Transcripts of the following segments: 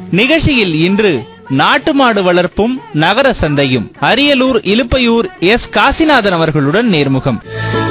நிகழ்ச்சியில் இன்று நாட்டு மாடு வளர்ப்பும் நகர சந்தையும் அரியலூர் இலுப்பையூர் எஸ் காசிநாதன் அவர்களுடன் நேர்முகம்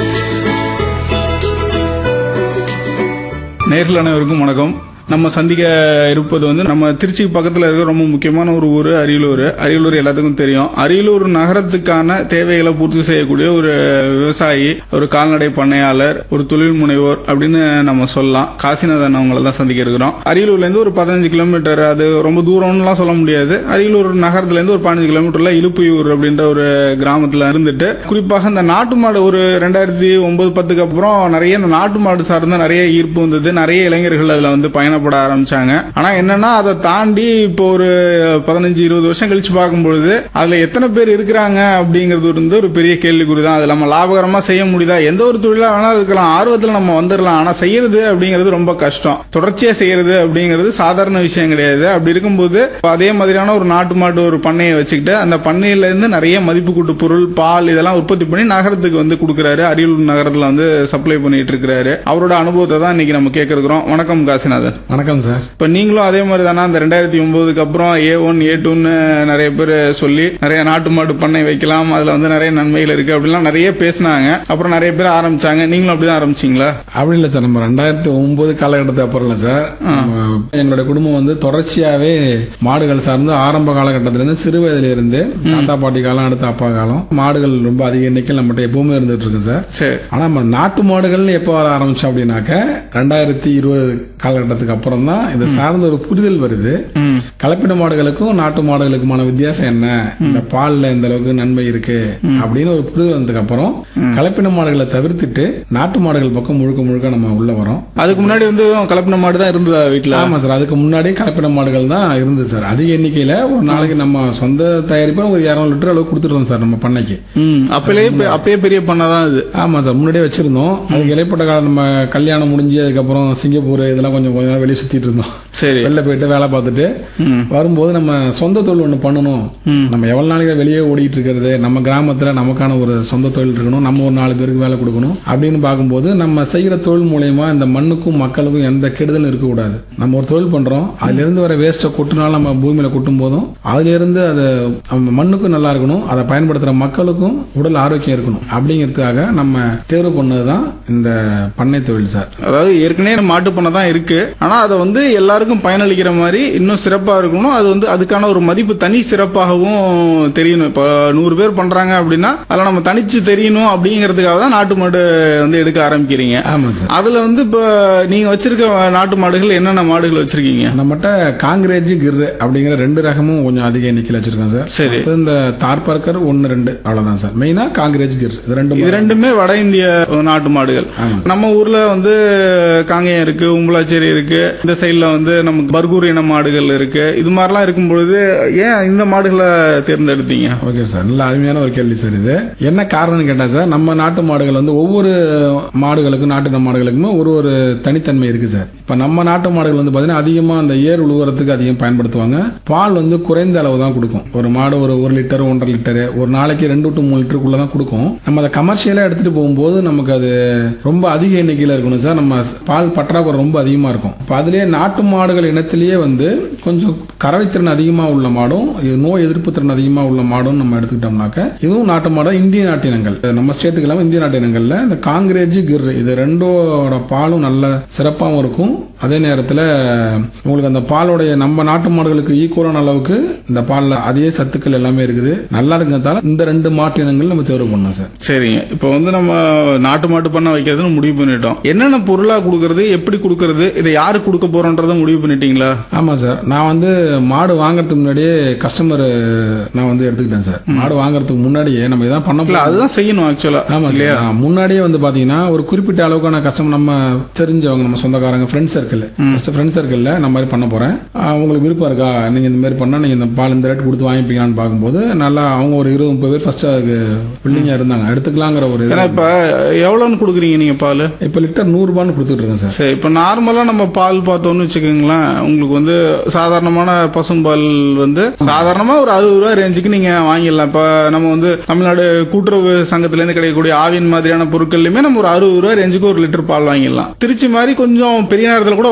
நேர்கள் அனைவருக்கும் வணக்கம் நம்ம சந்திக்க இருப்பது வந்து நம்ம திருச்சிக்கு பக்கத்தில் இருக்க ரொம்ப முக்கியமான ஒரு ஊர் அரியலூர் அரியலூர் எல்லாத்துக்கும் தெரியும் அரியலூர் நகரத்துக்கான தேவைகளை பூர்த்தி செய்யக்கூடிய ஒரு விவசாயி ஒரு கால்நடை பண்ணையாளர் ஒரு தொழில் முனைவோர் அப்படின்னு நம்ம சொல்லலாம் காசிநாதன் அவங்கள தான் சந்திக்க இருக்கிறோம் அரியலூர்லேருந்து ஒரு பதினஞ்சு கிலோமீட்டர் அது ரொம்ப தூரம்லாம் சொல்ல முடியாது அரியலூர் நகரத்துலேருந்து ஒரு பதினஞ்சு கிலோமீட்டர்ல இலுப்பையூர் அப்படின்ற ஒரு கிராமத்தில் இருந்துட்டு குறிப்பாக இந்த நாட்டு மாடு ஒரு ரெண்டாயிரத்தி ஒன்பது பத்துக்கு அப்புறம் நிறைய இந்த நாட்டு மாடு சார்ந்த நிறைய ஈர்ப்பு வந்தது நிறைய இளைஞர்கள் அதுல வந்து பயணப்பட ஆரம்பிச்சாங்க ஆனா என்னன்னா அதை தாண்டி இப்போ ஒரு பதினஞ்சு இருபது வருஷம் கழிச்சு பார்க்கும்பொழுது அதுல எத்தனை பேர் இருக்கிறாங்க அப்படிங்கிறது வந்து ஒரு பெரிய கேள்விக்குறி தான் அது நம்ம லாபகரமா செய்ய முடியுதா எந்த ஒரு தொழிலா வேணாலும் இருக்கலாம் ஆர்வத்துல நம்ம வந்துடலாம் ஆனா செய்யறது அப்படிங்கிறது ரொம்ப கஷ்டம் தொடர்ச்சியா செய்யறது அப்படிங்கிறது சாதாரண விஷயம் கிடையாது அப்படி இருக்கும்போது இப்ப அதே மாதிரியான ஒரு நாட்டு மாட்டு ஒரு பண்ணையை வச்சுக்கிட்டு அந்த பண்ணையில இருந்து நிறைய மதிப்பு கூட்டு பொருள் பால் இதெல்லாம் உற்பத்தி பண்ணி நகரத்துக்கு வந்து கொடுக்குறாரு அரியலூர் நகரத்துல வந்து சப்ளை பண்ணிட்டு இருக்கிறாரு அவரோட அனுபவத்தை தான் இன்னைக்கு நம்ம கேட்க இருக்கிறோம் வணக்கம் காசிநாதன் வணக்கம் சார் இப்ப நீங்களும் அதே மாதிரி தானே அந்த ரெண்டாயிரத்தி ஒன்பதுக்கு அப்புறம் ஏ ஒன் ஏ டூன்னு நிறைய பேர் சொல்லி நிறைய நாட்டு மாடு பண்ணை வைக்கலாம் அதுல வந்து நிறைய நன்மைகள் இருக்கு அப்படிலாம் நிறைய பேசினாங்க அப்புறம் நிறைய பேர் ஆரம்பிச்சாங்க நீங்களும் அப்படிதான் ஆரம்பிச்சீங்களா அப்படி இல்லை சார் நம்ம ரெண்டாயிரத்தி ஒன்பது காலகட்டத்துக்கு அப்புறம் இல்லை சார் நம்ம எங்களுடைய குடும்பம் வந்து தொடர்ச்சியாவே மாடுகள் சார்ந்து ஆரம்ப காலகட்டத்திலிருந்து சிறு வயதில இருந்து தாத்தா பாட்டி காலம் அடுத்த அப்பா காலம் மாடுகள் ரொம்ப அதிக எண்ணிக்கையில் நம்மகிட்ட எப்பவுமே இருந்துட்டு இருக்கு சார் சரி ஆனா நம்ம நாட்டு மாடுகள்னு எப்போ வர ஆரம்பிச்சோம் அப்படின்னாக்க ரெண்டாயிரத்தி இருபது காலகட்டத்துக்கு அப்புறம் தான் இது சார்ந்த ஒரு புரிதல் வருது கலப்பின மாடுகளுக்கும் நாட்டு மாடுகளுக்குமான வித்தியாசம் என்ன இந்த பால்ல இந்த அளவுக்கு நன்மை இருக்கு அப்படின்னு ஒரு புரிதல் வந்ததுக்கு அப்புறம் கலப்பின மாடுகளை தவிர்த்துட்டு நாட்டு மாடுகள் பக்கம் முழுக்க முழுக்க நம்ம உள்ள வரோம் அதுக்கு முன்னாடி வந்து கலப்பின மாடு தான் இருந்ததா வீட்டுல ஆமா சார் அதுக்கு முன்னாடி கலப்பின மாடுகள் தான் இருந்தது சார் அதிக எண்ணிக்கையில ஒரு நாளைக்கு நம்ம சொந்த தயாரிப்பா ஒரு இரநூறு லிட்டர் அளவு கொடுத்துருந்தோம் சார் நம்ம பண்ணைக்கு ம் அப்பலே அப்பயே பெரிய பண்ணை தான் இது ஆமா சார் முன்னாடியே வச்சிருந்தோம் அதுக்கு இலைப்பட்ட காலம் நம்ம கல்யாணம் முடிஞ்சு அதுக்கப்புறம் சிங்கப்பூர் இதெல்லாம் கொஞ்சம் கொஞ்ச நாள் வெளியே சுத்திட்டு இருந்தோம் சரி வெளில போயிட்டு வேலை பார்த்துட்டு வரும்போது நம்ம சொந்த தொழில் ஒன்று பண்ணணும் நம்ம எவ்வளவு நாளைக்கு வெளியே ஓடிட்டு இருக்கிறது நம்ம கிராமத்துல நமக்கான ஒரு சொந்த தொழில் இருக்கணும் நம்ம ஒரு நாலு பேருக்கு வேலை கொடுக்கணும் அப்படின்னு பார்க்கும்போது நம்ம செய்யற தொழில் மூலயமா இந்த மண்ணுக்கும் மக்களுக்கும் எந்த கெடுதலும் இருக்கக்கூடாது நம்ம ஒரு தொழில் பண்றோம் அதுல இருந்து வர வேஸ்ட்டை கொட்டினாலும் நம்ம பூமியில கொட்டும் போதும் அதுல இருந்து அது நம்ம மண்ணுக்கும் நல்லா இருக்கணும் அதை பயன்படுத்துற மக்களுக்கும் உடல் ஆரோக்கியம் இருக்கணும் அப்படிங்கிறதுக்காக நம்ம தேர்வு பண்ணதுதான் இந்த பண்ணை தொழில் சார் அதாவது ஏற்கனவே மாட்டு பண்ணை தான் இருக்கு ஆனா அதை வந்து எல்லாருக்கும் பயனளிக்கிற மாதிரி இன்னும் சிறப்பா இருக்கணும் அது வந்து அதுக்கான ஒரு மதிப்பு தனி சிறப்பாகவும் தெரியணும் இப்ப நூறு பேர் பண்றாங்க அப்படின்னா அதில் நம்ம தனிச்சு தெரியணும் அப்படிங்கிறதுக்காக தான் நாட்டு மாடு வந்து எடுக்க ஆரம்பிக்கிறீங்க ஆமா சார் அதுல வந்து இப்ப நீங்க வச்சிருக்க நாட்டு மாடுகள் என்னென்ன மாடுகள் வச்சிருக்கீங்க நம்மகிட்ட காங்கிரேஜ் கிர்ரு அப்படிங்கிற ரெண்டு ரகமும் கொஞ்சம் அதிக எண்ணிக்கையில் வச்சிருக்கோம் சார் சரி. அடுத்து இந்த தார்பார்க்கர் ஒன்னு ரெண்டு அவ்வளவுதான் சார் மெயினா காங்கிரேஜ் கிர் இது ரெண்டு இது ரெண்டுமே வட இந்திய நாட்டு மாடுகள் நம்ம ஊர்ல வந்து காங்கேயம் இருக்கு உம்பளாச்சேரி இருக்கு இந்த சைடுல வந்து நமக்கு பர்கூர் இன மாடுகள் இருக்கு இது மாதிரிலாம் இருக்கும் பொழுது ஏன் இந்த மாடுகளை தேர்ந்தெடுத்தீங்க ஓகே சார் நல்ல அருமையான ஒரு கேள்வி சார் இது என்ன காரணம்னு கேட்டா சார் நம்ம நாட்டு மாடுகள் வந்து ஒவ்வொரு மாடுகளுக்கும் நாட்டு மாடுகளுக்குமே ஒரு ஒரு தனித்தன்மை இருக்கு சார் இப்ப நம்ம நாட்டு மாடுகள் வந்து பாத்தீங்கன்னா அதிகமா அந்த ஏர் உழுவுறதுக்கு அதிகம் பயன்படுத்துவாங்க பால் வந்து குறைந்த அளவு தான் கொடுக்கும் ஒரு மாடு ஒரு ஒரு லிட்டர் ஒன்றரை லிட்டர் ஒரு நாளைக்கு ரெண்டு டு மூணு லிட்டருக்குள்ள தான் கொடுக்கும் நம்ம அதை கமர்ஷியலா எடுத்துட்டு போகும்போது நமக்கு அது ரொம்ப அதிக எண்ணிக்கையில இருக்கணும் சார் நம்ம பால் பற்றாக்குறை ரொம்ப அதிகமா இருக்கும் இப்ப அதுலயே நாட்டு மாடுகள் இனத்திலேயே வந்து கொஞ்சம் கறவைத்திறன் அதிகமா உள்ள மாடும் இது நோய் எதிர்ப்பு திறன் அதிகமா உள்ள மாடும் நம்ம எடுத்துக்கிட்டோம்னாக்க இதுவும் நாட்டு மாடு இந்திய நாட்டு இனங்கள் நம்ம ஸ்டேட்டுக்கு இல்லாம இந்திய நாட்டு இனங்கள்ல இந்த காங்கிரேஜ் கிர் இது ரெண்டோட பாலும் நல்ல சிறப்பாகவும் இருக்கும் அதே நேரத்துல உங்களுக்கு அந்த பாலோடைய நம்ம நாட்டு மாடுகளுக்கு ஈக்குவலான அளவுக்கு இந்த பால்ல அதே சத்துக்கள் எல்லாமே இருக்குது நல்லா இருக்கிறதால இந்த ரெண்டு மாட்டு இனங்கள் நம்ம தேர்வு பண்ணோம் சார் சரிங்க இப்போ வந்து நம்ம நாட்டு மாட்டு பண்ண வைக்கிறதுன்னு முடிவு பண்ணிட்டோம் என்னென்ன பொருளா கொடுக்கறது எப்படி கொடுக்கறது இதை யாரு கொடுக்க போறோன்றத முடிவு பண்ணிட்டீங்களா ஆமா சார் நான் வந்து மாடு வாங்குறதுக்கு முன்னாடியே கஸ்டமர் நான் வந்து எடுத்துக்கிட்டேன் சார் மாடு வாங்குறதுக்கு முன்னாடியே நம்ம இதான் பண்ண இல்ல அதுதான் செய்யணும் ஆக்சுவலா ஆமா இல்லையா முன்னாடியே வந்து பாத்தீங்கன்னா ஒரு குறிப்பிட்ட அளவுக்கான கஸ்டமர் நம்ம தெரிஞ்சவங்க நம்ம சொந்தக்காரங்க ஃப்ரெண்ட் சர்க்கிள் ஃப்ரெண்ட் சர்க்கிள்ல நான் மாதிரி பண்ண போறேன் ஆஹ் உங்களுக்கு விருப்பம் இருக்கா நீங்க இந்த மாதிரி பண்ணா நீங்க இந்த பால் இந்த ரேட் கொடுத்து வாங்கிப்பீங்களான்னு பார்க்கும்போது நல்லா அவங்க ஒரு இருபது முப்பது பேர் ஃபர்ஸ்ட் அதுக்கு பில்லிங்கா இருந்தாங்க எடுத்துக்கலாங்கிற ஒரு இது. ஏன்னா இப்ப எவ்வளவுன்னு கொடுக்குறீங்க நீங்க பால் இப்ப லிட்டர் நூறு ரூபான்னு கொடுத்துட்டு இருக்கேன் சார் சரி இப்போ நார்மலா நம்ம பால் பார்த்தோம்னு வச்சுக்கோங்களேன் உங்களுக்கு வந்து சாதாரணமான பசும்பால் வந்து சாதாரணமா ஒரு அறுபது ரூபாய் ரேஞ்சுக்கு நீங்க வாங்கிடலாம் இப்ப நம்ம வந்து தமிழ்நாடு கூட்டுறவு சங்கத்துல இருந்து கிடைக்கக்கூடிய ஆவின் மாதிரியான பொருட்கள்லயுமே நம்ம ஒரு அறுபது ரூபாய் ரேஞ்சுக்கு ஒரு லிட்டர் பால் வாங்கிடலாம் திருச்சி மாதிரி கொஞ்சம் பெரிய நேரத்துல கூட